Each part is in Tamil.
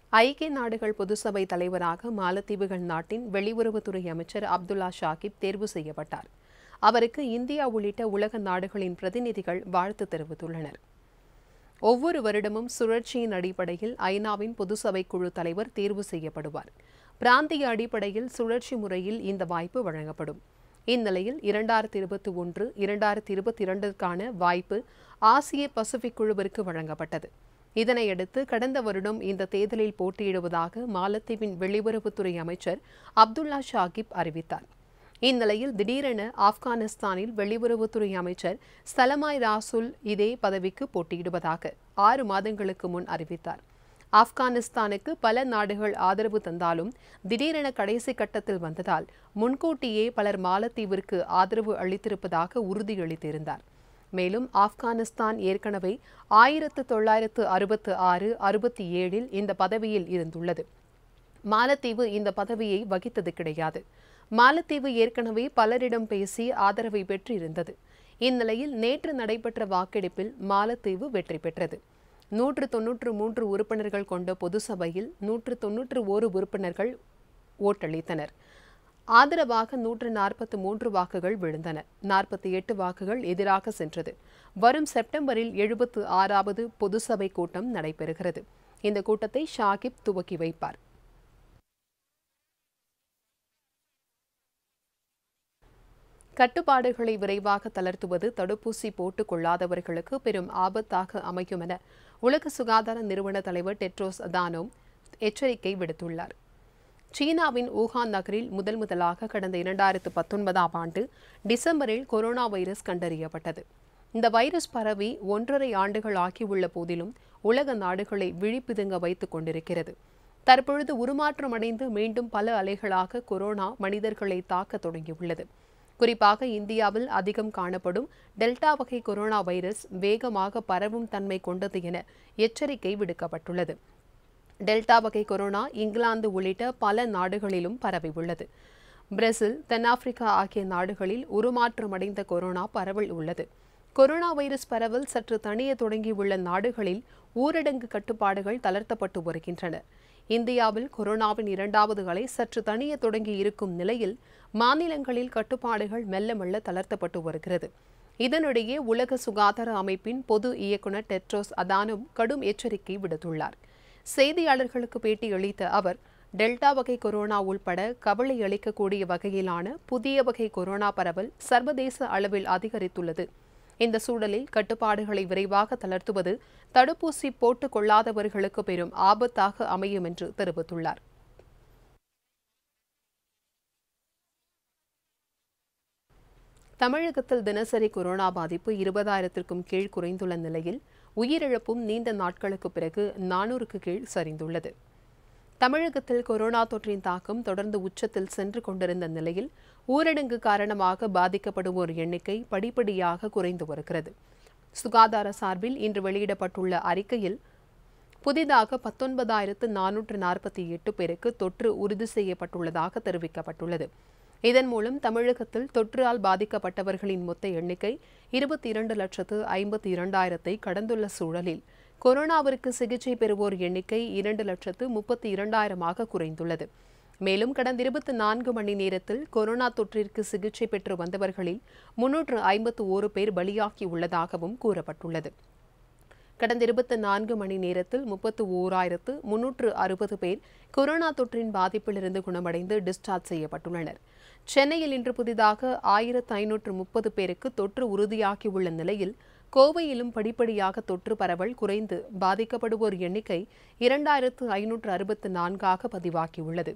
ஐக்கிய நாடுகள் பொதுசபை தலைவராக மாலத்தீவுகள் நாட்டின் வெளியுறவுத்துறை அமைச்சர் அப்துல்லா ஷாகிப் தேர்வு செய்யப்பட்டார் அவருக்கு இந்தியா உள்ளிட்ட உலக நாடுகளின் பிரதிநிதிகள் வாழ்த்து தெரிவித்துள்ளனர் ஒவ்வொரு வருடமும் சுழற்சியின் அடிப்படையில் ஐநாவின் பொதுசபை குழு தலைவர் தேர்வு செய்யப்படுவார் பிராந்திய அடிப்படையில் சுழற்சி முறையில் இந்த வாய்ப்பு வழங்கப்படும் இந்நிலையில் இரண்டாயிரத்தி இருபத்தி ஒன்று இரண்டாயிரத்தி இருபத்தி இரண்டிற்கான வாய்ப்பு ஆசிய பசிபிக் குழுவிற்கு வழங்கப்பட்டது இதனையடுத்து கடந்த வருடம் இந்த தேர்தலில் போட்டியிடுவதாக மாலத்தீவின் வெளியுறவுத்துறை அமைச்சர் அப்துல்லா ஷாகிப் அறிவித்தார் இந்நிலையில் திடீரென ஆப்கானிஸ்தானில் வெளியுறவுத்துறை அமைச்சர் சலமாய் ராசுல் இதே பதவிக்கு போட்டியிடுவதாக ஆறு மாதங்களுக்கு முன் அறிவித்தார் ஆப்கானிஸ்தானுக்கு பல நாடுகள் ஆதரவு தந்தாலும் திடீரென கடைசி கட்டத்தில் வந்ததால் முன்கூட்டியே பலர் மாலத்தீவிற்கு ஆதரவு அளித்திருப்பதாக உறுதியளித்திருந்தார் மேலும் ஆப்கானிஸ்தான் ஏற்கனவே ஆயிரத்து தொள்ளாயிரத்து அறுபத்து ஆறு அறுபத்தி ஏழில் இந்த பதவியில் இருந்துள்ளது மாலத்தீவு இந்த பதவியை வகித்தது கிடையாது மாலத்தீவு ஏற்கனவே பலரிடம் பேசி ஆதரவை பெற்றிருந்தது இந்நிலையில் நேற்று நடைபெற்ற வாக்கெடுப்பில் மாலத்தீவு வெற்றி பெற்றது நூற்று தொன்னூற்று மூன்று உறுப்பினர்கள் கொண்ட பொது சபையில் நூற்று தொன்னூற்று ஓரு உறுப்பினர்கள் ஓட்டளித்தனர் ஆதரவாக நூற்று நாற்பத்தி மூன்று வாக்குகள் விழுந்தன நாற்பத்தி எட்டு வாக்குகள் எதிராக சென்றது வரும் செப்டம்பரில் எழுபத்து ஆறாவது பொதுசபை கூட்டம் நடைபெறுகிறது இந்த கூட்டத்தை ஷாகிப் துவக்கி வைப்பார் கட்டுப்பாடுகளை விரைவாக தளர்த்துவது தடுப்பூசி போட்டுக் கொள்ளாதவர்களுக்கு பெரும் ஆபத்தாக அமையும் என உலக சுகாதார நிறுவன தலைவர் டெட்ரோஸ் அதானோம் எச்சரிக்கை விடுத்துள்ளார் சீனாவின் ஊகான் நகரில் முதல் முதலாக கடந்த இரண்டாயிரத்து பத்தொன்பதாம் ஆண்டு டிசம்பரில் கொரோனா வைரஸ் கண்டறியப்பட்டது இந்த வைரஸ் பரவி ஒன்றரை ஆண்டுகள் ஆகியுள்ள போதிலும் உலக நாடுகளை விழிப்புதுங்க வைத்துக் கொண்டிருக்கிறது தற்பொழுது உருமாற்றம் அடைந்து மீண்டும் பல அலைகளாக கொரோனா மனிதர்களை தாக்க தொடங்கியுள்ளது குறிப்பாக இந்தியாவில் அதிகம் காணப்படும் டெல்டா வகை கொரோனா வைரஸ் வேகமாக பரவும் தன்மை கொண்டது என எச்சரிக்கை விடுக்கப்பட்டுள்ளது டெல்டா வகை கொரோனா இங்கிலாந்து உள்ளிட்ட பல நாடுகளிலும் பரவியுள்ளது பிரேசில் தென்னாப்பிரிக்கா ஆகிய நாடுகளில் உருமாற்றமடைந்த கொரோனா பரவல் உள்ளது கொரோனா வைரஸ் பரவல் சற்று தணிய தொடங்கியுள்ள நாடுகளில் ஊரடங்கு கட்டுப்பாடுகள் தளர்த்தப்பட்டு வருகின்றன இந்தியாவில் கொரோனாவின் இரண்டாவது அலை சற்று தணிய தொடங்கி இருக்கும் நிலையில் மாநிலங்களில் கட்டுப்பாடுகள் மெல்ல மெல்ல தளர்த்தப்பட்டு வருகிறது இதனிடையே உலக சுகாதார அமைப்பின் பொது இயக்குநர் டெட்ரோஸ் அதானும் கடும் எச்சரிக்கை விடுத்துள்ளார் செய்தியாளர்களுக்கு பேட்டியளித்த அவர் டெல்டா வகை கொரோனா உள்பட கவலை அளிக்கக்கூடிய வகையிலான புதிய வகை கொரோனா பரவல் சர்வதேச அளவில் அதிகரித்துள்ளது இந்த சூழலில் கட்டுப்பாடுகளை விரைவாக தளர்த்துவது தடுப்பூசி போட்டுக் கொள்ளாதவர்களுக்கு பெரும் ஆபத்தாக அமையும் என்று தெரிவித்துள்ளார் தமிழகத்தில் தினசரி கொரோனா பாதிப்பு இருபதாயிரத்திற்கும் கீழ் குறைந்துள்ள நிலையில் உயிரிழப்பும் நீண்ட நாட்களுக்கு பிறகு நானூறுக்கு கீழ் சரிந்துள்ளது தமிழகத்தில் கொரோனா தொற்றின் தாக்கம் தொடர்ந்து உச்சத்தில் சென்று கொண்டிருந்த நிலையில் ஊரடங்கு காரணமாக பாதிக்கப்படுவோர் எண்ணிக்கை படிப்படியாக குறைந்து வருகிறது சுகாதார சார்பில் இன்று வெளியிடப்பட்டுள்ள அறிக்கையில் புதிதாக பத்தொன்பதாயிரத்து நானூற்று நாற்பத்தி எட்டு பேருக்கு தொற்று உறுதி செய்யப்பட்டுள்ளதாக தெரிவிக்கப்பட்டுள்ளது இதன் மூலம் தமிழகத்தில் தொற்றால் பாதிக்கப்பட்டவர்களின் மொத்த எண்ணிக்கை இருபத்தி இரண்டு லட்சத்து ஐம்பத்தி இரண்டாயிரத்தை கடந்துள்ள சூழலில் கொரோனாவிற்கு சிகிச்சை பெறுவோர் எண்ணிக்கை இரண்டு லட்சத்து முப்பத்தி இரண்டாயிரமாக குறைந்துள்ளது மேலும் கடந்த இருபத்தி நான்கு மணி நேரத்தில் கொரோனா தொற்றிற்கு சிகிச்சை பெற்று வந்தவர்களில் முன்னூற்று ஐம்பத்து ஓரு பேர் பலியாகி உள்ளதாகவும் கூறப்பட்டுள்ளது கடந்த இருபத்தி நான்கு மணி நேரத்தில் முப்பத்து ஓராயிரத்து முன்னூற்று அறுபது பேர் கொரோனா தொற்றின் பாதிப்பிலிருந்து குணமடைந்து டிஸ்சார்ஜ் செய்யப்பட்டுள்ளனர் சென்னையில் இன்று புதிதாக ஆயிரத்து ஐநூற்று முப்பது பேருக்கு தொற்று உறுதியாகியுள்ள நிலையில் கோவையிலும் படிப்படியாக தொற்று பரவல் குறைந்து பாதிக்கப்படுவோர் எண்ணிக்கை இரண்டாயிரத்து ஐநூற்று அறுபத்து நான்காக பதிவாகியுள்ளது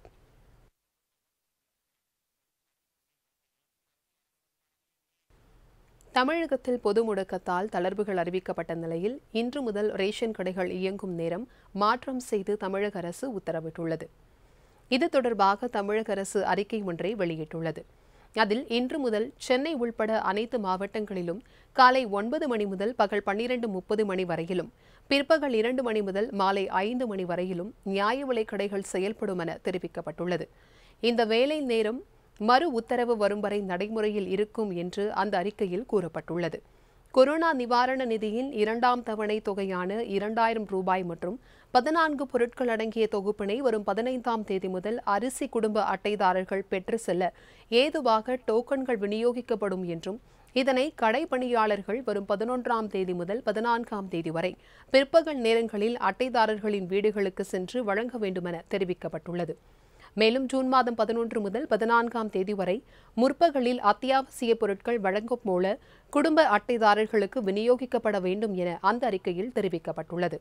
தமிழகத்தில் பொது முடக்கத்தால் தளர்வுகள் அறிவிக்கப்பட்ட நிலையில் இன்று முதல் ரேஷன் கடைகள் இயங்கும் நேரம் மாற்றம் செய்து தமிழக அரசு உத்தரவிட்டுள்ளது இது தொடர்பாக தமிழக அரசு அறிக்கை ஒன்றை வெளியிட்டுள்ளது அதில் இன்று முதல் சென்னை உள்பட அனைத்து மாவட்டங்களிலும் காலை ஒன்பது மணி முதல் பகல் பன்னிரண்டு முப்பது மணி வரையிலும் பிற்பகல் இரண்டு மணி முதல் மாலை ஐந்து மணி வரையிலும் நியாய விலைக் கடைகள் செயல்படும் என தெரிவிக்கப்பட்டுள்ளது இந்த வேலை நேரம் மறு உத்தரவு வரும் வரை நடைமுறையில் இருக்கும் என்று அந்த அறிக்கையில் கூறப்பட்டுள்ளது கொரோனா நிவாரண நிதியின் இரண்டாம் தவணை தொகையான இரண்டாயிரம் ரூபாய் மற்றும் பதினான்கு பொருட்கள் அடங்கிய தொகுப்பினை வரும் பதினைந்தாம் தேதி முதல் அரிசி குடும்ப அட்டைதாரர்கள் பெற்று செல்ல ஏதுவாக டோக்கன்கள் விநியோகிக்கப்படும் என்றும் இதனை கடை பணியாளர்கள் வரும் பதினொன்றாம் தேதி முதல் பதினான்காம் தேதி வரை பிற்பகல் நேரங்களில் அட்டைதாரர்களின் வீடுகளுக்கு சென்று வழங்க வேண்டுமென தெரிவிக்கப்பட்டுள்ளது மேலும் ஜூன் மாதம் பதினொன்று முதல் பதினான்காம் தேதி வரை முற்பகலில் அத்தியாவசிய பொருட்கள் வழங்கும் போல குடும்ப அட்டைதாரர்களுக்கு விநியோகிக்கப்பட வேண்டும் என அந்த அறிக்கையில் தெரிவிக்கப்பட்டுள்ளது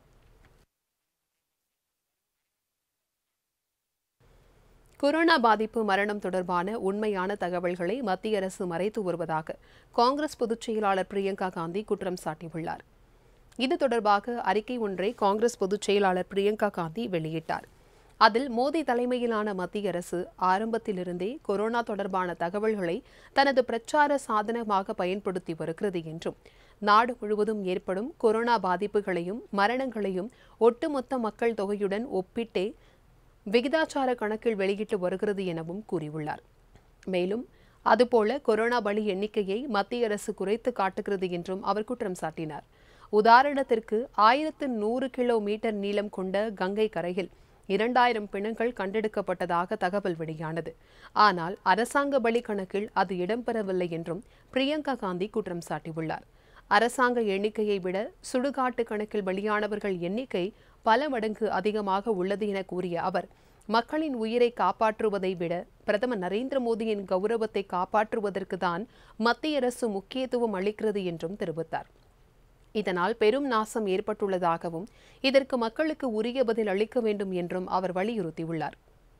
கொரோனா பாதிப்பு மரணம் தொடர்பான உண்மையான தகவல்களை மத்திய அரசு மறைத்து வருவதாக காங்கிரஸ் பொதுச் செயலாளர் பிரியங்கா காந்தி குற்றம் சாட்டியுள்ளார் இது தொடர்பாக அறிக்கை ஒன்றை காங்கிரஸ் பொதுச் செயலாளர் பிரியங்கா காந்தி வெளியிட்டார் அதில் மோடி தலைமையிலான மத்திய அரசு ஆரம்பத்திலிருந்தே கொரோனா தொடர்பான தகவல்களை தனது பிரச்சார சாதனமாக பயன்படுத்தி வருகிறது என்றும் நாடு முழுவதும் ஏற்படும் கொரோனா பாதிப்புகளையும் மரணங்களையும் ஒட்டுமொத்த மக்கள் தொகையுடன் ஒப்பிட்டே விகிதாச்சார கணக்கில் வெளியிட்டு வருகிறது எனவும் கூறியுள்ளார் மேலும் அதுபோல கொரோனா பலி எண்ணிக்கையை மத்திய அரசு குறைத்து காட்டுகிறது என்றும் அவர் குற்றம் சாட்டினார் உதாரணத்திற்கு ஆயிரத்து நூறு கிலோமீட்டர் நீளம் கொண்ட கங்கை கரையில் இரண்டாயிரம் பிணங்கள் கண்டெடுக்கப்பட்டதாக தகவல் வெளியானது ஆனால் அரசாங்க பலி கணக்கில் அது இடம்பெறவில்லை என்றும் பிரியங்கா காந்தி குற்றம் சாட்டியுள்ளார் அரசாங்க எண்ணிக்கையை விட சுடுகாட்டு கணக்கில் பலியானவர்கள் எண்ணிக்கை பல மடங்கு அதிகமாக உள்ளது என கூறிய அவர் மக்களின் உயிரை காப்பாற்றுவதை விட பிரதமர் நரேந்திர மோடியின் கௌரவத்தை காப்பாற்றுவதற்கு தான் மத்திய அரசு முக்கியத்துவம் அளிக்கிறது என்றும் தெரிவித்தார் இதனால் பெரும் நாசம் ஏற்பட்டுள்ளதாகவும் இதற்கு மக்களுக்கு உரிய பதில் அளிக்க வேண்டும் என்றும் அவர் வலியுறுத்தியுள்ளார்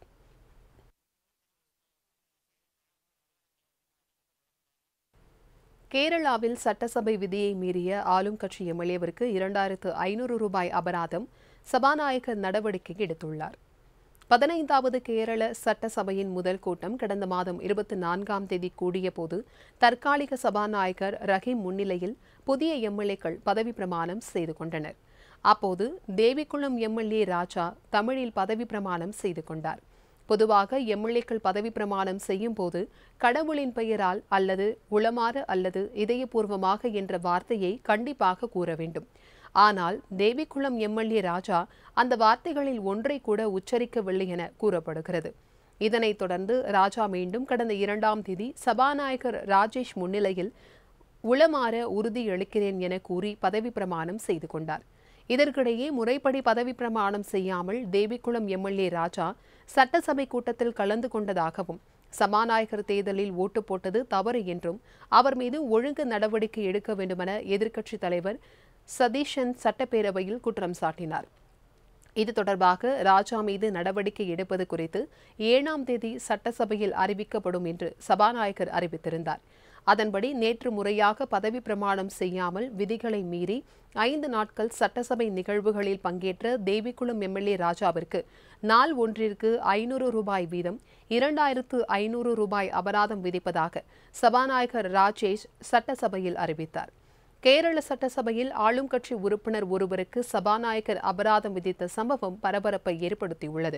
கேரளாவில் சட்டசபை விதியை மீறிய ஆளும் கட்சி எம்எல்ஏவிற்கு இரண்டாயிரத்து ஐநூறு ரூபாய் அபராதம் சபாநாயகர் நடவடிக்கை எடுத்துள்ளார் பதினைந்தாவது கேரள சட்டசபையின் முதல் கூட்டம் கடந்த மாதம் இருபத்தி நான்காம் தேதி கூடியபோது தற்காலிக சபாநாயகர் ரஹீம் முன்னிலையில் புதிய எம்எல்ஏக்கள் பதவி பிரமாணம் செய்து கொண்டனர் அப்போது தேவிக்குளம் எம்எல்ஏ ராஜா தமிழில் பதவி பிரமாணம் செய்து கொண்டார் பொதுவாக எம்எல்ஏக்கள் பதவி பிரமாணம் செய்யும் போது கடவுளின் பெயரால் அல்லது உளமாற அல்லது இதயபூர்வமாக என்ற வார்த்தையை கண்டிப்பாக கூற வேண்டும் ஆனால் தேவிக்குளம் எம்எல்ஏ ராஜா அந்த வார்த்தைகளில் ஒன்றை கூட உச்சரிக்கவில்லை என கூறப்படுகிறது இதனைத் தொடர்ந்து ராஜா மீண்டும் கடந்த இரண்டாம் தேதி சபாநாயகர் ராஜேஷ் முன்னிலையில் உளமாற உறுதியளிக்கிறேன் என கூறி பதவி பிரமாணம் செய்து கொண்டார் இதற்கிடையே முறைப்படி பதவி பிரமாணம் செய்யாமல் தேவிக்குளம் எம்எல்ஏ ராஜா சட்டசபை கூட்டத்தில் கலந்து கொண்டதாகவும் சபாநாயகர் தேர்தலில் ஓட்டு போட்டது தவறு என்றும் அவர் மீது ஒழுங்கு நடவடிக்கை எடுக்க வேண்டுமென எதிர்க்கட்சித் தலைவர் சதீஷன் சட்டப்பேரவையில் குற்றம் சாட்டினார் இது தொடர்பாக ராஜா மீது நடவடிக்கை எடுப்பது குறித்து ஏழாம் தேதி சட்டசபையில் அறிவிக்கப்படும் என்று சபாநாயகர் அறிவித்திருந்தார் அதன்படி நேற்று முறையாக பதவி பிரமாணம் செய்யாமல் விதிகளை மீறி ஐந்து நாட்கள் சட்டசபை நிகழ்வுகளில் பங்கேற்ற தேவிக்குளம் எம்எல்ஏ ராஜாவிற்கு நாள் ஒன்றிற்கு ஐநூறு ரூபாய் வீதம் இரண்டாயிரத்து ஐநூறு ரூபாய் அபராதம் விதிப்பதாக சபாநாயகர் ராஜேஷ் சட்டசபையில் அறிவித்தார் கேரள சட்டசபையில் ஆளும் கட்சி உறுப்பினர் ஒருவருக்கு சபாநாயகர் அபராதம் விதித்த சம்பவம் பரபரப்பை ஏற்படுத்தியுள்ளது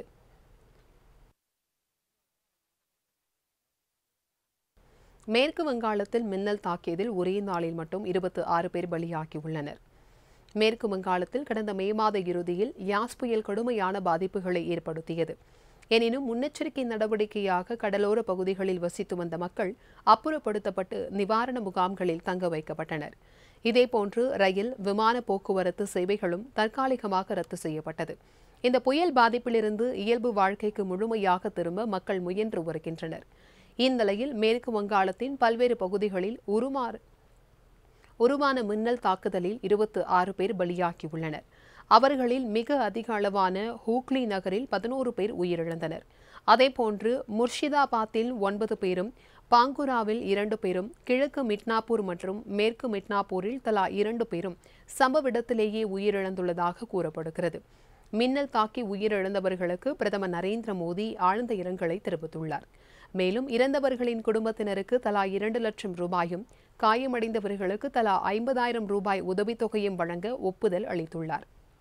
மேற்கு வங்காளத்தில் மின்னல் தாக்கியதில் ஒரே நாளில் மட்டும் இருபத்தி ஆறு பேர் பலியாகியுள்ளனர் மேற்கு வங்காளத்தில் கடந்த மே மாத இறுதியில் யாஸ் புயல் கடுமையான பாதிப்புகளை ஏற்படுத்தியது எனினும் முன்னெச்சரிக்கை நடவடிக்கையாக கடலோர பகுதிகளில் வசித்து வந்த மக்கள் அப்புறப்படுத்தப்பட்டு நிவாரண முகாம்களில் தங்க வைக்கப்பட்டனர் இதேபோன்று ரயில் விமான போக்குவரத்து சேவைகளும் தற்காலிகமாக ரத்து செய்யப்பட்டது இந்த புயல் பாதிப்பிலிருந்து இயல்பு வாழ்க்கைக்கு முழுமையாக திரும்ப மக்கள் முயன்று வருகின்றனர் இந்நிலையில் மேற்கு வங்காளத்தின் பல்வேறு பகுதிகளில் உருமாறு உருவான மின்னல் தாக்குதலில் இருபத்து ஆறு பேர் பலியாகியுள்ளனர் அவர்களில் மிக அதிக அளவான ஹூக்ளி நகரில் பதினோரு பேர் உயிரிழந்தனர் அதேபோன்று முர்ஷிதாபாத்தில் ஒன்பது பேரும் பாங்குராவில் இரண்டு பேரும் கிழக்கு மிட்னாப்பூர் மற்றும் மேற்கு மிட்னாப்பூரில் தலா இரண்டு பேரும் சம்பவ இடத்திலேயே உயிரிழந்துள்ளதாக கூறப்படுகிறது மின்னல் தாக்கி உயிரிழந்தவர்களுக்கு பிரதமர் நரேந்திர மோடி ஆழ்ந்த இரங்கலை தெரிவித்துள்ளார் மேலும் இறந்தவர்களின் குடும்பத்தினருக்கு தலா இரண்டு லட்சம் ரூபாயும் காயமடைந்தவர்களுக்கு தலா ஐம்பதாயிரம் ரூபாய் உதவித்தொகையும் வழங்க ஒப்புதல் அளித்துள்ளார்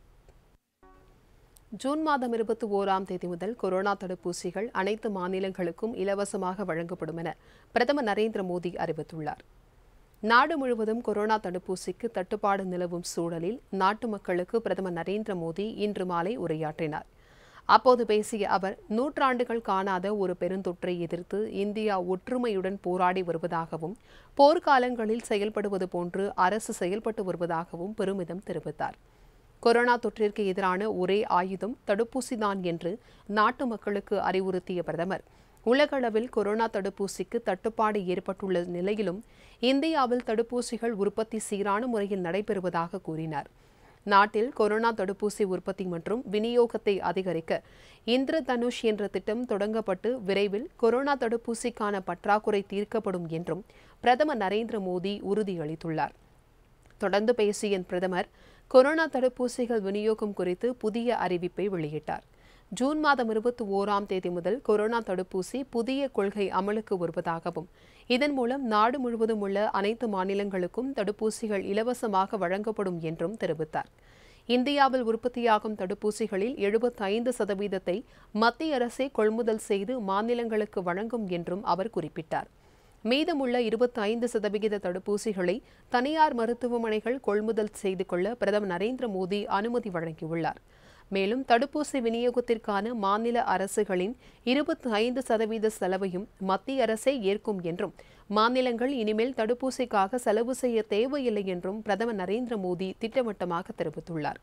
ஜூன் மாதம் இருபத்தி ஓராம் தேதி முதல் கொரோனா தடுப்பூசிகள் அனைத்து மாநிலங்களுக்கும் இலவசமாக வழங்கப்படும் என பிரதமர் நரேந்திர மோடி அறிவித்துள்ளார் நாடு முழுவதும் கொரோனா தடுப்பூசிக்கு தட்டுப்பாடு நிலவும் சூழலில் நாட்டு மக்களுக்கு பிரதமர் நரேந்திர மோடி இன்று மாலை உரையாற்றினார் அப்போது பேசிய அவர் நூற்றாண்டுகள் காணாத ஒரு பெருந்தொற்றை எதிர்த்து இந்தியா ஒற்றுமையுடன் போராடி வருவதாகவும் போர்க்காலங்களில் செயல்படுவது போன்று அரசு செயல்பட்டு வருவதாகவும் பெருமிதம் தெரிவித்தார் கொரோனா தொற்றிற்கு எதிரான ஒரே ஆயுதம் தடுப்பூசிதான் என்று நாட்டு மக்களுக்கு அறிவுறுத்திய பிரதமர் உலகளவில் கொரோனா தடுப்பூசிக்கு தட்டுப்பாடு ஏற்பட்டுள்ள நிலையிலும் இந்தியாவில் தடுப்பூசிகள் உற்பத்தி சீரான முறையில் நடைபெறுவதாக கூறினார் நாட்டில் கொரோனா தடுப்பூசி உற்பத்தி மற்றும் விநியோகத்தை அதிகரிக்க இந்திர தனுஷ் என்ற திட்டம் தொடங்கப்பட்டு விரைவில் கொரோனா தடுப்பூசிக்கான பற்றாக்குறை தீர்க்கப்படும் என்றும் பிரதமர் நரேந்திர மோடி உறுதியளித்துள்ளார் தொடர்ந்து பேசிய பிரதமர் கொரோனா தடுப்பூசிகள் விநியோகம் குறித்து புதிய அறிவிப்பை வெளியிட்டார் ஜூன் மாதம் இருபத்தி ஓராம் தேதி முதல் கொரோனா தடுப்பூசி புதிய கொள்கை அமலுக்கு வருவதாகவும் இதன் மூலம் நாடு முழுவதும் உள்ள அனைத்து மாநிலங்களுக்கும் தடுப்பூசிகள் இலவசமாக வழங்கப்படும் என்றும் தெரிவித்தார் இந்தியாவில் உற்பத்தியாகும் தடுப்பூசிகளில் எழுபத்தைந்து சதவீதத்தை மத்திய அரசே கொள்முதல் செய்து மாநிலங்களுக்கு வழங்கும் என்றும் அவர் குறிப்பிட்டார் மீதமுள்ள இருபத்தி ஐந்து சதவிகித தடுப்பூசிகளை தனியார் மருத்துவமனைகள் கொள்முதல் செய்து கொள்ள பிரதமர் நரேந்திர மோடி அனுமதி வழங்கியுள்ளார் மேலும் தடுப்பூசி விநியோகத்திற்கான மாநில அரசுகளின் இருபத்தி ஐந்து சதவீத செலவையும் மத்திய அரசே ஏற்கும் என்றும் மாநிலங்கள் இனிமேல் தடுப்பூசிக்காக செலவு செய்ய தேவையில்லை என்றும் பிரதமர் நரேந்திர மோடி திட்டவட்டமாக தெரிவித்துள்ளார்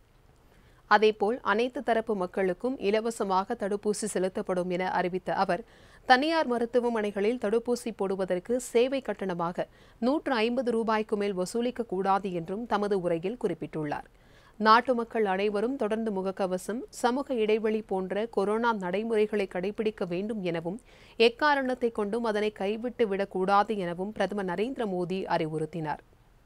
அதேபோல் அனைத்து தரப்பு மக்களுக்கும் இலவசமாக தடுப்பூசி செலுத்தப்படும் என அறிவித்த அவர் தனியார் மருத்துவமனைகளில் தடுப்பூசி போடுவதற்கு சேவை கட்டணமாக நூற்று ஐம்பது ரூபாய்க்கு மேல் வசூலிக்க கூடாது என்றும் தமது உரையில் குறிப்பிட்டுள்ளார் நாட்டு மக்கள் அனைவரும் தொடர்ந்து முகக்கவசம் சமூக இடைவெளி போன்ற கொரோனா நடைமுறைகளை கடைபிடிக்க வேண்டும் எனவும் எக்காரணத்தை கொண்டும் அதனை கைவிட்டு விடக்கூடாது எனவும் பிரதமர் நரேந்திர மோடி அறிவுறுத்தினார்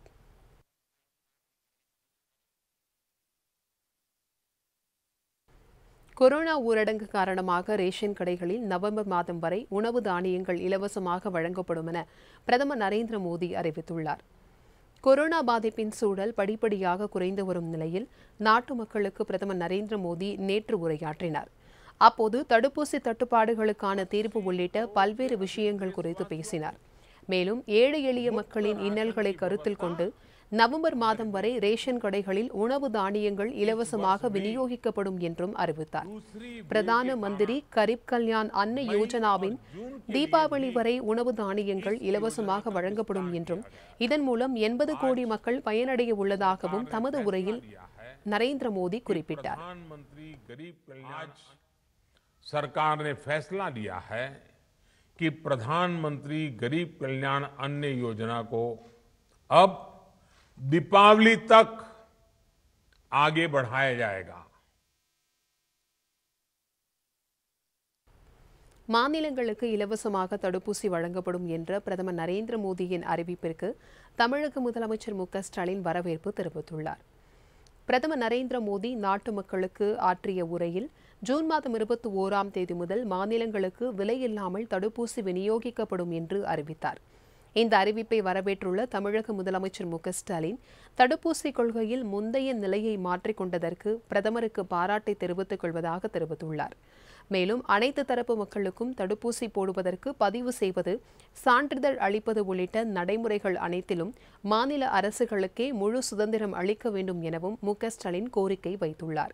கொரோனா ஊரடங்கு காரணமாக ரேஷன் கடைகளில் நவம்பர் மாதம் வரை உணவு தானியங்கள் இலவசமாக வழங்கப்படும் என பிரதமர் நரேந்திர மோடி அறிவித்துள்ளார் கொரோனா பாதிப்பின் சூழல் படிப்படியாக குறைந்து வரும் நிலையில் நாட்டு மக்களுக்கு பிரதமர் நரேந்திர மோடி நேற்று உரையாற்றினார் அப்போது தடுப்பூசி தட்டுப்பாடுகளுக்கான தீர்வு உள்ளிட்ட பல்வேறு விஷயங்கள் குறித்து பேசினார் மேலும் ஏழை எளிய மக்களின் இன்னல்களை கருத்தில் கொண்டு நவம்பர் மாதம் வரை ரேஷன் கடைகளில் உணவு தானியங்கள் இலவசமாக விநியோகிக்கப்படும் என்றும் அறிவித்தார் பிரதான மந்திரி கரீப் கல்யாண் அன்ன யோஜனாவின் தீபாவளி வரை உணவு தானியங்கள் இலவசமாக வழங்கப்படும் என்றும் இதன் மூலம் எண்பது கோடி மக்கள் பயனடைய உள்ளதாகவும் தமது உரையில் நரேந்திர மோடி குறிப்பிட்டார் प्रधानमंत्री गरीब कल्याण सरकार ने फैसला लिया है कि प्रधानमंत्री गरीब कल्याण अन्न योजना को अब दीपावली तक आगे बढ़ाया जाएगा மாநிலங்களுக்கு இலவசமாக தடுப்பூசி வழங்கப்படும் என்ற பிரதமர் நரேந்திர மோடியின் அறிவிப்பிற்கு தமிழக முதலமைச்சர் மு க ஸ்டாலின் வரவேற்பு தெரிவித்துள்ளார் பிரதமர் நரேந்திர மோடி நாட்டு மக்களுக்கு ஆற்றிய உரையில் ஜூன் மாதம் இருபத்தி ஓராம் தேதி முதல் மாநிலங்களுக்கு விலையில்லாமல் தடுப்பூசி விநியோகிக்கப்படும் என்று அறிவித்தார் இந்த அறிவிப்பை வரவேற்றுள்ள தமிழக முதலமைச்சர் மு க ஸ்டாலின் தடுப்பூசி கொள்கையில் முந்தைய நிலையை மாற்றிக்கொண்டதற்கு பிரதமருக்கு பாராட்டை தெரிவித்துக் கொள்வதாக தெரிவித்துள்ளார் மேலும் அனைத்து தரப்பு மக்களுக்கும் தடுப்பூசி போடுவதற்கு பதிவு செய்வது சான்றிதழ் அளிப்பது உள்ளிட்ட நடைமுறைகள் அனைத்திலும் மாநில அரசுகளுக்கே முழு சுதந்திரம் அளிக்க வேண்டும் எனவும் மு க ஸ்டாலின் கோரிக்கை வைத்துள்ளார்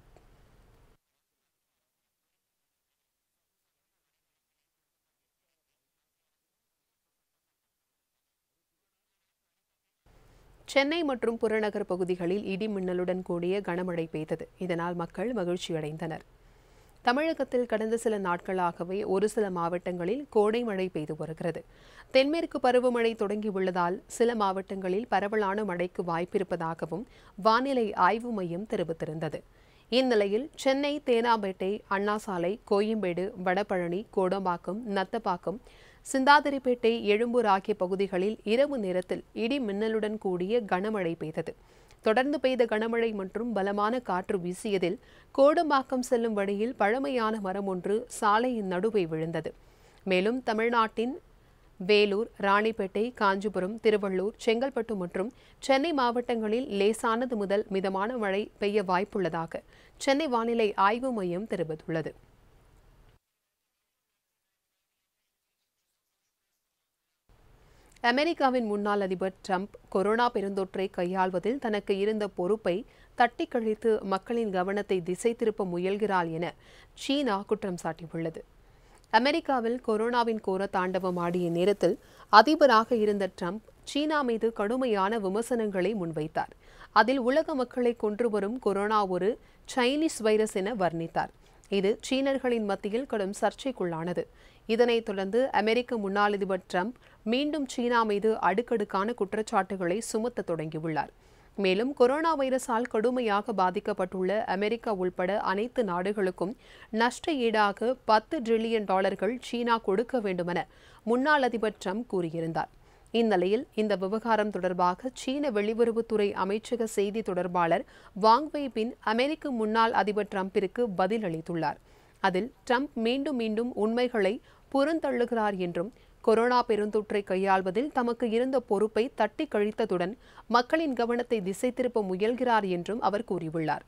சென்னை மற்றும் புறநகர் பகுதிகளில் இடி மின்னலுடன் கூடிய கனமழை பெய்தது இதனால் மக்கள் மகிழ்ச்சியடைந்தனர் தமிழகத்தில் கடந்த சில நாட்களாகவே ஒரு சில மாவட்டங்களில் கோடை மழை பெய்து வருகிறது தென்மேற்கு பருவமழை தொடங்கியுள்ளதால் சில மாவட்டங்களில் பரவலான மழைக்கு வாய்ப்பிருப்பதாகவும் வானிலை ஆய்வு மையம் தெரிவித்திருந்தது இந்நிலையில் சென்னை தேனாம்பேட்டை அண்ணாசாலை கோயம்பேடு வடபழனி கோடம்பாக்கம் நத்தப்பாக்கம் சிந்தாதிரிப்பேட்டை எழும்பூர் ஆகிய பகுதிகளில் இரவு நேரத்தில் இடி மின்னலுடன் கூடிய கனமழை பெய்தது தொடர்ந்து பெய்த கனமழை மற்றும் பலமான காற்று வீசியதில் கோடம்பாக்கம் செல்லும் வழியில் பழமையான மரம் ஒன்று சாலையின் நடுவே விழுந்தது மேலும் தமிழ்நாட்டின் வேலூர் ராணிப்பேட்டை காஞ்சிபுரம் திருவள்ளூர் செங்கல்பட்டு மற்றும் சென்னை மாவட்டங்களில் லேசானது முதல் மிதமான மழை பெய்ய வாய்ப்புள்ளதாக சென்னை வானிலை ஆய்வு மையம் தெரிவித்துள்ளது அமெரிக்காவின் முன்னாள் அதிபர் ட்ரம்ப் கொரோனா பெருந்தொற்றை கையாள்வதில் தனக்கு இருந்த பொறுப்பை தட்டி கழித்து மக்களின் கவனத்தை திசை திருப்ப முயல்கிறாள் என சீனா குற்றம் சாட்டியுள்ளது அமெரிக்காவில் கொரோனாவின் கோர தாண்டவம் ஆடிய நேரத்தில் அதிபராக இருந்த ட்ரம்ப் சீனா மீது கடுமையான விமர்சனங்களை முன்வைத்தார் அதில் உலக மக்களை கொன்று வரும் கொரோனா ஒரு சைனீஸ் வைரஸ் என வர்ணித்தார் இது சீனர்களின் மத்தியில் கடும் சர்ச்சைக்குள்ளானது இதனைத் தொடர்ந்து அமெரிக்க முன்னாள் அதிபர் ட்ரம்ப் மீண்டும் சீனா மீது அடுக்கடுக்கான குற்றச்சாட்டுகளை சுமத்த தொடங்கியுள்ளார் மேலும் கொரோனா வைரஸால் கடுமையாக பாதிக்கப்பட்டுள்ள அமெரிக்கா உள்பட அனைத்து நாடுகளுக்கும் நஷ்ட ஈடாக பத்து டிரில்லியன் டாலர்கள் சீனா கொடுக்க வேண்டுமென முன்னாள் அதிபர் ட்ரம்ப் கூறியிருந்தார் இந்நிலையில் இந்த விவகாரம் தொடர்பாக சீன வெளியுறவுத்துறை அமைச்சக செய்தி தொடர்பாளர் வாங் வெய்பின் அமெரிக்க முன்னாள் அதிபர் ட்ரம்பிற்கு பதில் அளித்துள்ளார் அதில் ட்ரம்ப் மீண்டும் மீண்டும் உண்மைகளை புறந்தள்ளுகிறார் என்றும் கொரோனா பெருந்தொற்றை கையாள்வதில் தமக்கு இருந்த பொறுப்பை தட்டி கழித்ததுடன் மக்களின் கவனத்தை திசை திருப்ப முயல்கிறார் என்றும் அவர் கூறியுள்ளார்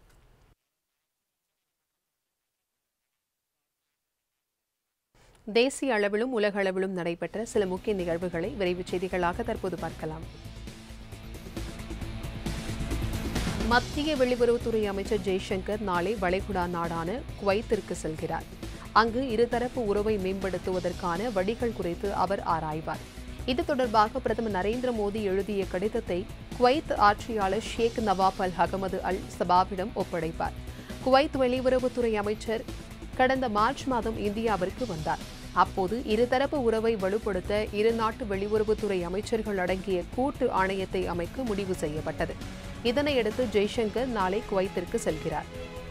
தேசிய அளவிலும் உலக அளவிலும் நடைபெற்ற சில முக்கிய நிகழ்வுகளை விரைவுச் செய்திகளாக தற்போது பார்க்கலாம் மத்திய வெளியுறவுத்துறை அமைச்சர் ஜெய்சங்கர் நாளை வளைகுடா நாடான குவைத்திற்கு செல்கிறார் அங்கு இருதரப்பு உறவை மேம்படுத்துவதற்கான வழிகள் குறித்து அவர் ஆராய்வார் இது தொடர்பாக பிரதமர் நரேந்திர மோடி எழுதிய கடிதத்தை குவைத் ஆட்சியாளர் ஷேக் நவாப் அல் அகமது அல் சபாவிடம் ஒப்படைப்பார் குவைத் வெளியுறவுத்துறை அமைச்சர் கடந்த மார்ச் மாதம் இந்தியாவிற்கு வந்தார் அப்போது இருதரப்பு உறவை வலுப்படுத்த இரு நாட்டு வெளியுறவுத்துறை அமைச்சர்கள் அடங்கிய கூட்டு ஆணையத்தை அமைக்க முடிவு செய்யப்பட்டது இதனையடுத்து ஜெய்சங்கர் நாளை குவைத்திற்கு செல்கிறார்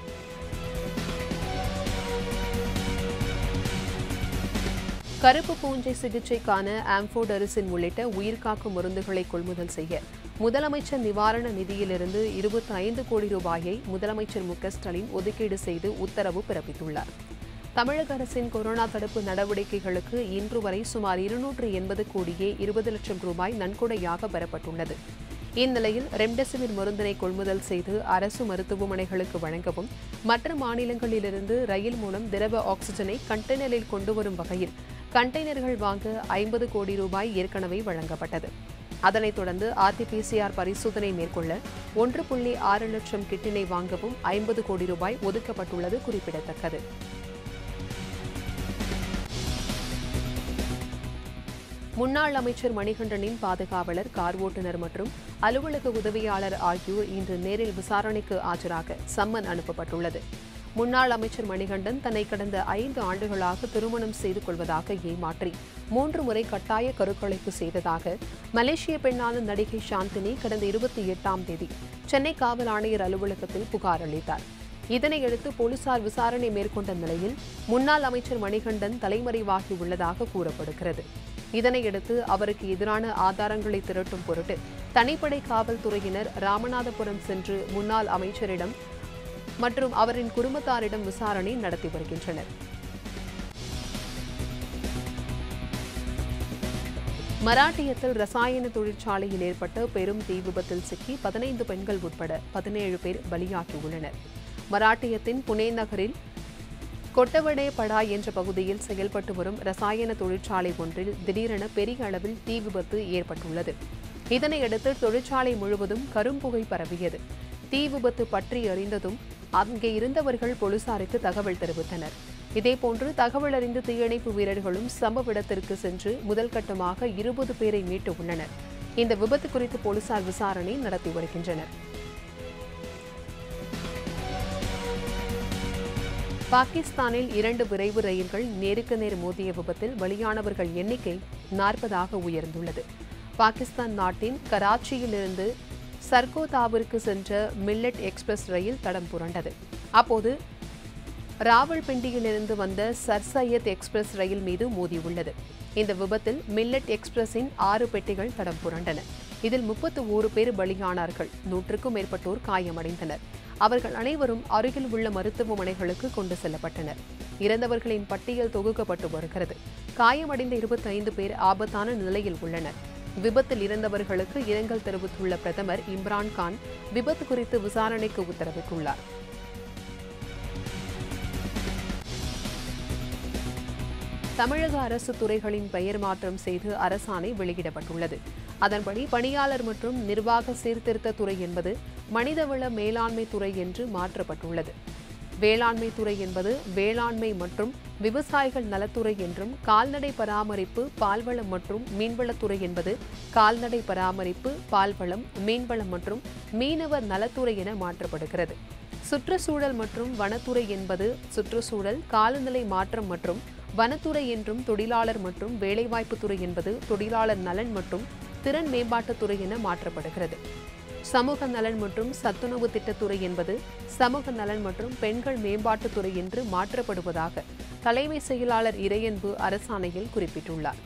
கருப்பு பூஞ்சை சிகிச்சைக்கான ஆம்போடரிசின் உள்ளிட்ட உயிர்காக்கும் மருந்துகளை கொள்முதல் செய்ய முதலமைச்சர் நிவாரண நிதியிலிருந்து இருபத்தி ஐந்து கோடி ரூபாயை முதலமைச்சர் மு க ஸ்டாலின் ஒதுக்கீடு செய்து உத்தரவு பிறப்பித்துள்ளார் தமிழக அரசின் கொரோனா தடுப்பு நடவடிக்கைகளுக்கு இன்று வரை சுமார் இருநூற்று எண்பது கோடியே இருபது லட்சம் ரூபாய் நன்கொடையாக பெறப்பட்டுள்ளது இந்நிலையில் ரெம்டெசிவிர் மருந்தினை கொள்முதல் செய்து அரசு மருத்துவமனைகளுக்கு வழங்கவும் மற்ற மாநிலங்களிலிருந்து ரயில் மூலம் திரவ ஆக்சிஜனை கண்டெய்னரில் கொண்டு வரும் வகையில் கண்டெய்னர்கள் வாங்க ஐம்பது கோடி ரூபாய் ஏற்கனவே வழங்கப்பட்டது அதனைத் தொடர்ந்து ஆர்டிபிசிஆர் பரிசோதனை மேற்கொள்ள ஒன்று புள்ளி ஆறு லட்சம் கிட்டினை வாங்கவும் ஐம்பது கோடி ரூபாய் ஒதுக்கப்பட்டுள்ளது குறிப்பிடத்தக்கது முன்னாள் அமைச்சர் மணிகண்டனின் பாதுகாவலர் கார் ஓட்டுநர் மற்றும் அலுவலக உதவியாளர் ஆகியோர் இன்று நேரில் விசாரணைக்கு ஆஜராக சம்மன் அனுப்பப்பட்டுள்ளது முன்னாள் அமைச்சர் மணிகண்டன் தன்னை கடந்த ஐந்து ஆண்டுகளாக திருமணம் செய்து கொள்வதாக ஏமாற்றி மூன்று முறை கட்டாய கருக்கலைப்பு செய்ததாக மலேசிய பெண்ணான நடிகை சாந்தினி கடந்த இருபத்தி எட்டாம் தேதி சென்னை காவல் ஆணையர் அலுவலகத்தில் புகார் அளித்தார் இதனையடுத்து போலீசார் விசாரணை மேற்கொண்ட நிலையில் முன்னாள் அமைச்சர் மணிகண்டன் தலைமறைவாகி உள்ளதாக கூறப்படுகிறது இதனையடுத்து அவருக்கு எதிரான ஆதாரங்களை திரட்டும் பொருட்டு தனிப்படை காவல்துறையினர் ராமநாதபுரம் சென்று முன்னாள் அமைச்சரிடம் மற்றும் அவரின் குடும்பத்தாரிடம் விசாரணை நடத்தி வருகின்றனர் மராட்டியத்தில் ரசாயன தொழிற்சாலையில் ஏற்பட்ட பெரும் தீ விபத்தில் சிக்கி பதினைந்து பெண்கள் உட்பட பதினேழு பேர் பலியாகியுள்ளனர் மராட்டியத்தின் புனே நகரில் கொட்டவடே படாய் என்ற பகுதியில் செயல்பட்டு வரும் ரசாயன தொழிற்சாலை ஒன்றில் திடீரென பெரிய அளவில் தீ விபத்து ஏற்பட்டுள்ளது இதனையடுத்து தொழிற்சாலை முழுவதும் கரும்புகை பரவியது தீ விபத்து பற்றி அறிந்ததும் அங்கே இருந்தவர்கள் போலீசாருக்கு தகவல் தெரிவித்தனர் இதேபோன்று தகவல் அறிந்த தீயணைப்பு வீரர்களும் சம்பவ இடத்திற்கு சென்று முதல் கட்டமாக இருபது பேரை மீட்டு உள்ளனர் இந்த விபத்து குறித்து போலீசார் விசாரணை நடத்தி வருகின்றனர் பாகிஸ்தானில் இரண்டு விரைவு ரயில்கள் நேருக்கு நேர் மோதிய விபத்தில் பலியானவர்கள் எண்ணிக்கை நாற்பதாக உயர்ந்துள்ளது பாகிஸ்தான் நாட்டின் கராச்சியிலிருந்து சர்கோதாவிற்கு சென்ற மில்லட் எக்ஸ்பிரஸ் ரயில் தடம் புரண்டது அப்போது ராவல்பிண்டியிலிருந்து வந்த சர் சையத் எக்ஸ்பிரஸ் ரயில் மீது மோதியுள்ளது இந்த விபத்தில் மில்லட் எக்ஸ்பிரஸின் ஆறு பெட்டிகள் தடம் புரண்டன இதில் முப்பத்து ஓரு பேர் பலியானார்கள் நூற்றுக்கும் மேற்பட்டோர் காயமடைந்தனர் அவர்கள் அனைவரும் அருகில் உள்ள மருத்துவமனைகளுக்கு கொண்டு செல்லப்பட்டனர் இறந்தவர்களின் பட்டியல் தொகுக்கப்பட்டு வருகிறது காயமடைந்த இருபத்தி ஐந்து பேர் ஆபத்தான நிலையில் உள்ளனர் விபத்தில் இறந்தவர்களுக்கு இரங்கல் தெரிவித்துள்ள பிரதமர் இம்ரான் கான் விபத்து குறித்து விசாரணைக்கு உத்தரவிட்டுள்ளார் தமிழக அரசு துறைகளின் பெயர் மாற்றம் செய்து அரசாணை வெளியிடப்பட்டுள்ளது அதன்படி பணியாளர் மற்றும் நிர்வாக சீர்திருத்த துறை என்பது மனிதவள மேலாண்மை துறை என்று மாற்றப்பட்டுள்ளது வேளாண்மை துறை என்பது வேளாண்மை மற்றும் விவசாயிகள் நலத்துறை என்றும் கால்நடை பராமரிப்பு பால்வளம் மற்றும் மீன்வளத்துறை என்பது கால்நடை பராமரிப்பு பால்வளம் மீன்வளம் மற்றும் மீனவர் நலத்துறை என மாற்றப்படுகிறது சுற்றுச்சூழல் மற்றும் வனத்துறை என்பது சுற்றுச்சூழல் காலநிலை மாற்றம் மற்றும் வனத்துறை என்றும் தொழிலாளர் மற்றும் வேலைவாய்ப்புத்துறை என்பது தொழிலாளர் நலன் மற்றும் திறன் மேம்பாட்டுத்துறை என மாற்றப்படுகிறது சமூக நலன் மற்றும் சத்துணவு திட்டத்துறை என்பது சமூக நலன் மற்றும் பெண்கள் மேம்பாட்டுத்துறை என்று மாற்றப்படுவதாக தலைமை செயலாளர் இறையன்பு அரசாணையில் குறிப்பிட்டுள்ளார்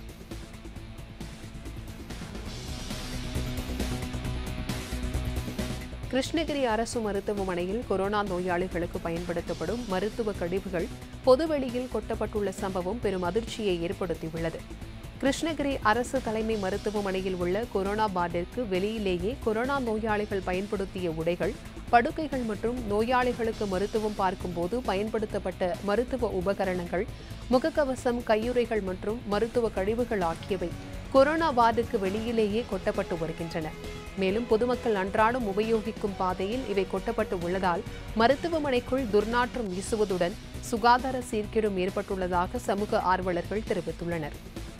கிருஷ்ணகிரி அரசு மருத்துவமனையில் கொரோனா நோயாளிகளுக்கு பயன்படுத்தப்படும் மருத்துவ கழிவுகள் பொதுவெளியில் கொட்டப்பட்டுள்ள சம்பவம் பெரும் அதிர்ச்சியை ஏற்படுத்தியுள்ளது கிருஷ்ணகிரி அரசு தலைமை மருத்துவமனையில் உள்ள கொரோனா வார்டிற்கு வெளியிலேயே கொரோனா நோயாளிகள் பயன்படுத்திய உடைகள் படுக்கைகள் மற்றும் நோயாளிகளுக்கு மருத்துவம் பார்க்கும்போது பயன்படுத்தப்பட்ட மருத்துவ உபகரணங்கள் முகக்கவசம் கையுறைகள் மற்றும் மருத்துவ கழிவுகள் ஆகியவை கொரோனா வார்டுக்கு வெளியிலேயே கொட்டப்பட்டு வருகின்றன மேலும் பொதுமக்கள் அன்றாடம் உபயோகிக்கும் பாதையில் இவை கொட்டப்பட்டு உள்ளதால் மருத்துவமனைக்குள் துர்நாற்றம் வீசுவதுடன் சுகாதார சீர்கேடும் ஏற்பட்டுள்ளதாக சமூக ஆர்வலர்கள் தெரிவித்துள்ளனர்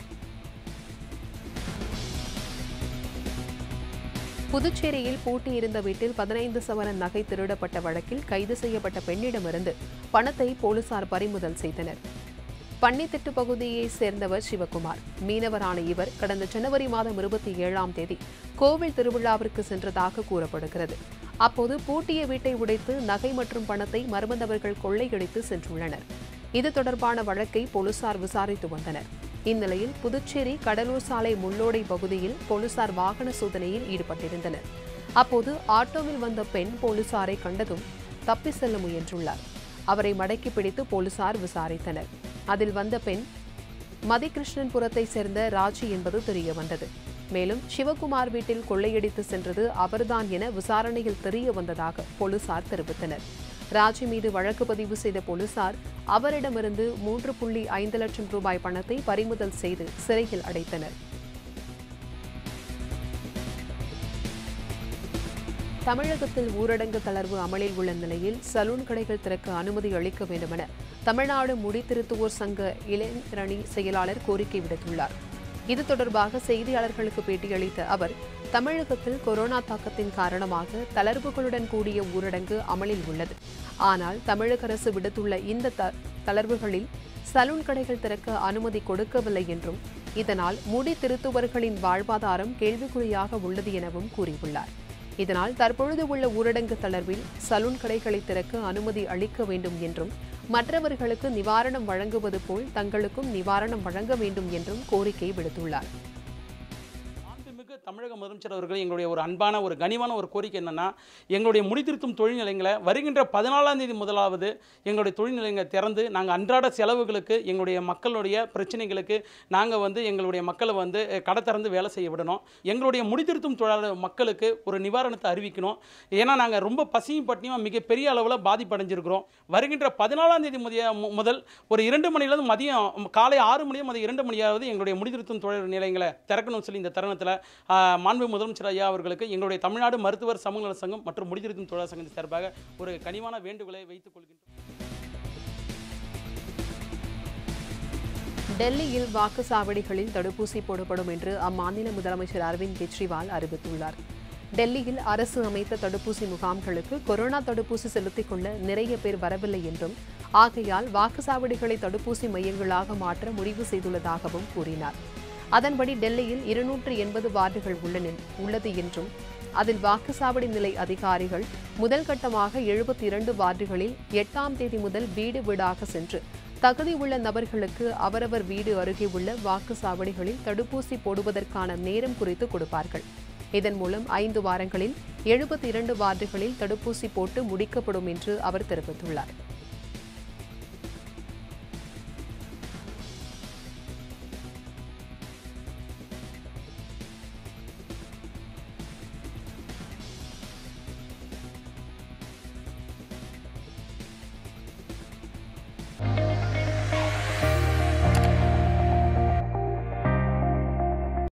புதுச்சேரியில் பூட்டியிருந்த வீட்டில் பதினைந்து சவரன் நகை திருடப்பட்ட வழக்கில் கைது செய்யப்பட்ட பெண்ணிடமிருந்து பணத்தை போலீசார் பறிமுதல் செய்தனர் பன்னித்திட்டு பகுதியைச் சேர்ந்தவர் சிவகுமார் மீனவரான இவர் கடந்த ஜனவரி மாதம் இருபத்தி ஏழாம் தேதி கோவில் திருவிழாவிற்கு சென்றதாக கூறப்படுகிறது அப்போது பூட்டிய வீட்டை உடைத்து நகை மற்றும் பணத்தை மர்ம நபர்கள் கொள்ளையடித்து சென்றுள்ளனர் இது தொடர்பான வழக்கை போலீசார் விசாரித்து வந்தனர் இந்நிலையில் புதுச்சேரி கடலூர் சாலை முள்ளோடை பகுதியில் போலீசார் வாகன சோதனையில் ஈடுபட்டிருந்தனர் அப்போது ஆட்டோவில் வந்த பெண் போலீசாரை கண்டதும் தப்பி செல்ல முயன்றுள்ளார் அவரை மடக்கி பிடித்து போலீசார் விசாரித்தனர் அதில் வந்த பெண் மதிகிருஷ்ணன்புரத்தை சேர்ந்த ராஜி என்பது தெரிய வந்தது மேலும் சிவகுமார் வீட்டில் கொள்ளையடித்து சென்றது அவர்தான் என விசாரணையில் தெரிய வந்ததாக போலீசார் தெரிவித்தனர் ராஜி மீது வழக்கு பதிவு செய்த போலீசார் அவரிடமிருந்து மூன்று புள்ளி ஐந்து லட்சம் ரூபாய் பணத்தை பறிமுதல் செய்து சிறையில் அடைத்தனர் தமிழகத்தில் ஊரடங்கு தளர்வு அமலில் உள்ள நிலையில் சலூன் கடைகள் திறக்க அனுமதி அளிக்க வேண்டுமென தமிழ்நாடு முடித்திருத்துவோர் சங்க இளைஞரணி செயலாளர் கோரிக்கை விடுத்துள்ளார் இது தொடர்பாக செய்தியாளர்களுக்கு பேட்டியளித்த அவர் தமிழகத்தில் கொரோனா தாக்கத்தின் காரணமாக தளர்வுகளுடன் கூடிய ஊரடங்கு அமலில் உள்ளது ஆனால் தமிழக அரசு விடுத்துள்ள இந்த த- தளர்வுகளில் சலூன் கடைகள் திறக்க அனுமதி கொடுக்கவில்லை என்றும் இதனால் முடி திருத்துவர்களின் வாழ்வாதாரம் கேள்விக்குறியாக உள்ளது எனவும் கூறியுள்ளார் இதனால் தற்பொழுது உள்ள ஊரடங்கு தளர்வில் சலூன் கடைகளை திறக்க அனுமதி அளிக்க வேண்டும் என்றும் மற்றவர்களுக்கு நிவாரணம் வழங்குவது போல் தங்களுக்கும் நிவாரணம் வழங்க வேண்டும் என்றும் கோரிக்கை விடுத்துள்ளார் மாண்புமிகு தமிழக முதலமைச்சர் அவர்கள் எங்களுடைய ஒரு அன்பான ஒரு கனிவான ஒரு கோரிக்கை என்னன்னா எங்களுடைய முடித்திருத்தும் தொழில் நிலையங்களை வருகின்ற பதினாலாம் தேதி முதலாவது எங்களுடைய தொழில் நிலையங்களை திறந்து நாங்கள் அன்றாட செலவுகளுக்கு எங்களுடைய மக்களுடைய பிரச்சனைகளுக்கு நாங்கள் வந்து எங்களுடைய மக்களை வந்து அஹ், கடை திறந்து வேலை செய்ய விடணும் எங்களுடைய முடித்திருத்தும் தொழிலாளர் மக்களுக்கு ஒரு நிவாரணத்தை அறிவிக்கணும் ஏன்னா நாங்கள் ரொம்ப பசியும் பட்டினியும் மிகப்பெரிய அளவில் பாதிப்படைஞ்சிருக்கிறோம் வருகின்ற பதினாலாம் தேதி முதிய மு- முதல் ஒரு இரண்டு மணிலேருந்து மதியம் காலை ஆறு மணியும் அது இரண்டு மணியாவது எங்களுடைய முடித்திருத்தும் தொழில் நிலையங்களை திறக்கணும்னு சொல்லி இந்த தருணத்தில் மாண்பு முதலமைச்சர் ஐயா அவர்களுக்கு எங்களுடைய தமிழ்நாடு மருத்துவர் சமூக நல சங்கம் மற்றும் முடித்திருத்தும் தொழிலாளர் சங்கத்தின் சார்பாக ஒரு கனிவான வேண்டுகோளை வைத்துக் கொள்கின்றோம் டெல்லியில் வாக்குச்சாவடிகளில் தடுப்பூசி போடப்படும் என்று அம்மாநில முதலமைச்சர் அரவிந்த் கெஜ்ரிவால் அறிவித்துள்ளார் டெல்லியில் அரசு அமைத்த தடுப்பூசி முகாம்களுக்கு கொரோனா தடுப்பூசி செலுத்திக் கொள்ள நிறைய பேர் வரவில்லை என்றும் ஆகையால் வாக்குச்சாவடிகளை தடுப்பூசி மையங்களாக மாற்ற முடிவு செய்துள்ளதாகவும் கூறினார் அதன்படி டெல்லியில் இருநூற்று எண்பது வார்டுகள் உள்ளன உள்ளது என்றும் அதில் வாக்குச்சாவடி நிலை அதிகாரிகள் முதல் கட்டமாக எழுபத்தி இரண்டு வார்டுகளில் எட்டாம் தேதி முதல் வீடு வீடாக சென்று தகுதி உள்ள நபர்களுக்கு அவரவர் வீடு அருகே உள்ள வாக்குச்சாவடிகளில் தடுப்பூசி போடுவதற்கான நேரம் குறித்து கொடுப்பார்கள் இதன் மூலம் ஐந்து வாரங்களில் எழுபத்தி இரண்டு வார்டுகளில் தடுப்பூசி போட்டு முடிக்கப்படும் என்று அவர் தெரிவித்துள்ளார்